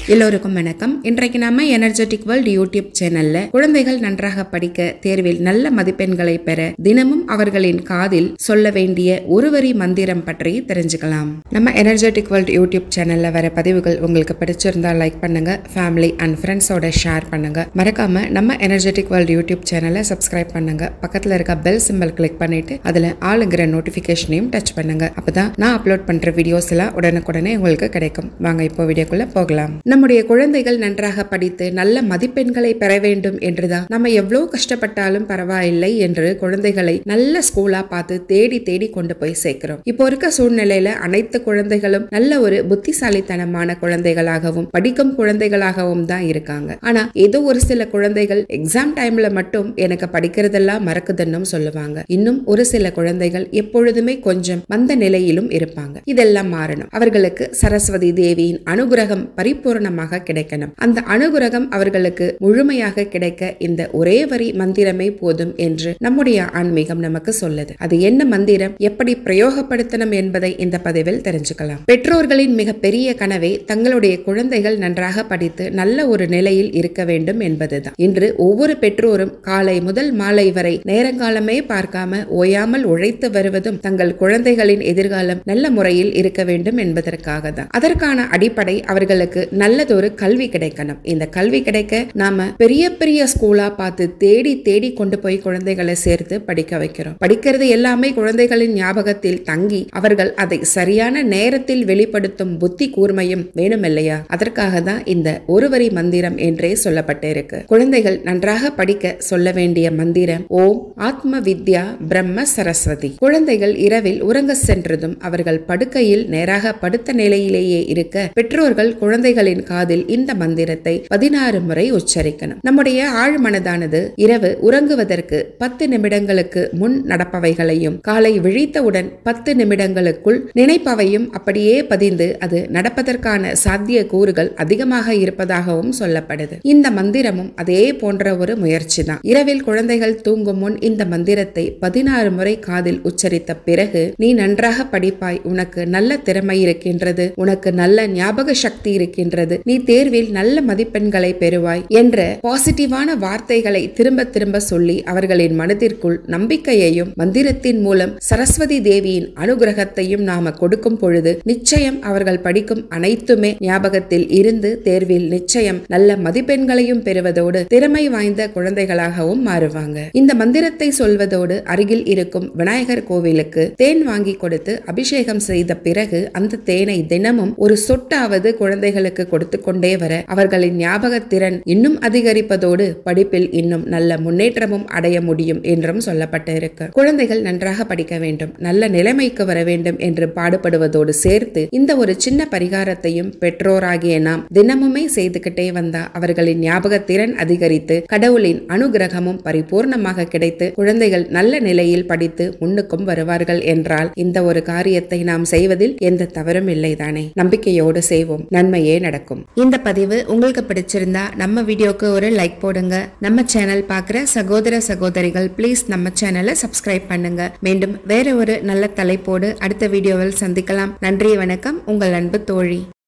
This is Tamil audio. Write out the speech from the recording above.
எல்லோருக்கும் வணக்கம் இன்றைக்கு நாம எனர்ஜெட்டிக் வேர்ல்ட் யூடியூப் சேனல்ல குழந்தைகள் நன்றாக படிக்க தேர்வில் நல்ல மதிப்பெண்களை பெற தினமும் அவர்களின் காதில் சொல்ல வேண்டிய ஒரு வரி மந்திரம் பற்றி தெரிஞ்சுக்கலாம் நம்ம எனர்ஜெட்டிக் வேர்ல்ட் யூடியூப் சேனல்ல வர பதிவுகள் உங்களுக்கு பிடிச்சிருந்தா லைக் பண்ணுங்க ஃபேமிலி அண்ட் ஃப்ரெண்ட்ஸோட ஷேர் பண்ணுங்க மறக்காம நம்ம எனர்ஜெட்டிக் வேர்ல்ட் யூடியூப் சேனலை சப்ஸ்கிரைப் பண்ணுங்க பக்கத்துல இருக்க பெல் சிம்பல் கிளிக் பண்ணிட்டு அதுல ஆளுங்கிற நோட்டிபிகேஷனையும் டச் பண்ணுங்க அப்பதான் நான் அப்லோட் பண்ற வீடியோஸ் எல்லாம் உடனுக்குடனே உங்களுக்கு கிடைக்கும் வாங்க இப்போ வீடியோக்குள்ள போகலாம் நம்முடைய குழந்தைகள் நன்றாக படித்து நல்ல மதிப்பெண்களை பெற வேண்டும் என்றுதான் நம்ம எவ்வளவு கஷ்டப்பட்டாலும் பரவாயில்லை என்று குழந்தைகளை நல்ல ஸ்கூலா பார்த்து தேடி தேடி கொண்டு போய் சேர்க்கிறோம் இப்போ இருக்க சூழ்நிலையில அனைத்து குழந்தைகளும் நல்ல ஒரு புத்திசாலித்தனமான குழந்தைகளாகவும் படிக்கும் குழந்தைகளாகவும் தான் இருக்காங்க ஆனா ஏதோ ஒரு சில குழந்தைகள் எக்ஸாம் டைம்ல மட்டும் எனக்கு படிக்கிறதெல்லாம் மறக்குதுன்னு சொல்லுவாங்க இன்னும் ஒரு சில குழந்தைகள் எப்பொழுதுமே கொஞ்சம் மந்த நிலையிலும் இருப்பாங்க இதெல்லாம் மாறணும் அவர்களுக்கு சரஸ்வதி தேவியின் அனுகிரகம் பரிபூர்ணமாக கிடைக்கணும் அந்த அனுகிரகம் அவர்களுக்கு முழுமையாக கிடைக்க இந்த ஒரே வரி மந்திரமே போதும் என்று நம்முடைய ஆன்மீகம் நமக்கு சொல்லுது அது என்ன மந்திரம் எப்படி பிரயோகப்படுத்தணும் என்பதை இந்த பதிவில் தெரிஞ்சுக்கலாம் பெற்றோர்களின் மிக பெரிய கனவே தங்களுடைய குழந்தைகள் நன்றாக படித்து நல்ல ஒரு நிலையில் இருக்க வேண்டும் என்பதுதான் இன்று ஒவ்வொரு பெற்றோரும் காலை முதல் மாலை வரை நேரங்காலமே பார்க்காம ஓயாமல் உழைத்து வருவதும் தங்கள் குழந்தைகளின் எதிர்காலம் நல்ல முறையில் இருக்க வேண்டும் என்பதற்காக தான் அதற்கான அடிப்படை அவர்களுக்கு நல்லதொரு கல்வி கிடைக்கணும் இந்த கல்வி கிடைக்க நாம பெரிய பெரிய ஸ்கூலா பார்த்து தேடி தேடி கொண்டு போய் குழந்தைகளை சேர்த்து படிக்க வைக்கிறோம் படிக்கிறது எல்லாமே குழந்தைகளின் ஞாபகத்தில் தங்கி அவர்கள் அதை சரியான நேரத்தில் வெளிப்படுத்தும் புத்தி கூர்மையும் வேணும் இல்லையா அதற்காக தான் இந்த ஒரு வரி மந்திரம் என்றே சொல்லப்பட்டிருக்கு குழந்தைகள் நன்றாக படிக்க சொல்ல வேண்டிய மந்திரம் ஓம் ஆத்ம வித்யா பிரம்ம சரஸ்வதி குழந்தைகள் இரவில் உறங்க சென்றதும் அவர்கள் படுக்கையில் நேராக படுத்த நிலையிலேயே இருக்க பெற்றோர்கள் குழந்தைகளின் காதில் இந்த மந்திரத்தை பதினாறு முறை உச்சரிக்கணும் நம்முடைய ஆழ்மனதானது இரவு உறங்குவதற்கு பத்து நிமிடங்களுக்கு முன் நடப்பவைகளையும் காலை விழித்தவுடன் பத்து நிமிடங்களுக்குள் நினைப்பவையும் அப்படியே பதிந்து அது நடப்பதற்கான சாத்திய கூறுகள் அதிகமாக இருப்பதாகவும் சொல்லப்படுது இந்த மந்திரமும் அதே போன்ற ஒரு முயற்சி தான் இரவில் குழந்தைகள் தூங்கும் முன் இந்த மந்திரத்தை பதினாறு முறை காதில் உச்சரித்த பிறகு நீ நன்றாக படிப்பாய் உனக்கு நல்ல திறமை இருக்கின்றது உனக்கு நல்ல ஞாபக சக்தி இருக்கின்றது நீ தேர்வில் நல்ல மதிப்பெண்களை பெறுவாய் என்ற பாசிட்டிவான வார்த்தைகளை திரும்ப திரும்ப சொல்லி அவர்களின் மனதிற்குள் நம்பிக்கையையும் மந்திரத்தின் மூலம் சரஸ்வதி தேவியின் அனுகிரகத்தையும் நாம கொடுக்கும் பொழுது நிச்சயம் அவர்கள் படிக்கும் அனைத்துமே ஞாபகத்தில் இருந்து தேர்வில் நிச்சயம் நல்ல மதிப்பெண்களையும் பெறுவதோடு திறமை வாய்ந்த குழந்தைகளாகவும் மாறுவாங்க இந்த மந்திரத்தை சொல்வதோடு அருகில் இருக்கும் விநாயகர் கோவிலுக்கு தேன் வாங்கி கொடுத்து அபிஷேகம் செய்த பிறகு அந்த தேனை தினமும் ஒரு சொட்டாவது குழந்தைகளுக்கு கொடுத்து கொண்டே வர அவர்களின் ஞாபகத்திறன் இன்னும் அதிகரிப்பதோடு படிப்பில் இன்னும் நல்ல முன்னேற்றமும் அடைய முடியும் என்றும் சொல்லப்பட்டு இருக்கு குழந்தைகள் நன்றாக படிக்க வேண்டும் நல்ல நிலைமைக்கு வர வேண்டும் என்று பாடுபடுவதோடு சேர்த்து இந்த ஒரு சின்ன பரிகாரத்தையும் பெற்றோராகிய நாம் தினமுமே செய்துகிட்டே வந்தா அவர்களின் ஞாபகத்திறன் அதிகரித்து கடவுளின் அனுகிரகமும் பரிபூர்ணமாக கிடைத்து குழந்தைகள் நல்ல நிலையில் படித்து முன்னுக்கும் வருவார்கள் என்றால் இந்த ஒரு காரியத்தை நாம் செய்வதில் எந்த தவறும் இல்லைதானே நம்பிக்கையோடு செய்வோம் நன்மையே நடக்கும் இந்த பதிவு உங்களுக்கு பிடிச்சிருந்தா நம்ம வீடியோக்கு ஒரு லைக் போடுங்க நம்ம சேனல் பார்க்குற சகோதர சகோதரிகள் ப்ளீஸ் நம்ம சேனலை சப்ஸ்கிரைப் பண்ணுங்க மீண்டும் வேற ஒரு நல்ல தலைப்போடு அடுத்த வீடியோவில் சந்திக்கலாம் நன்றி வணக்கம் உங்கள் அன்பு தோழி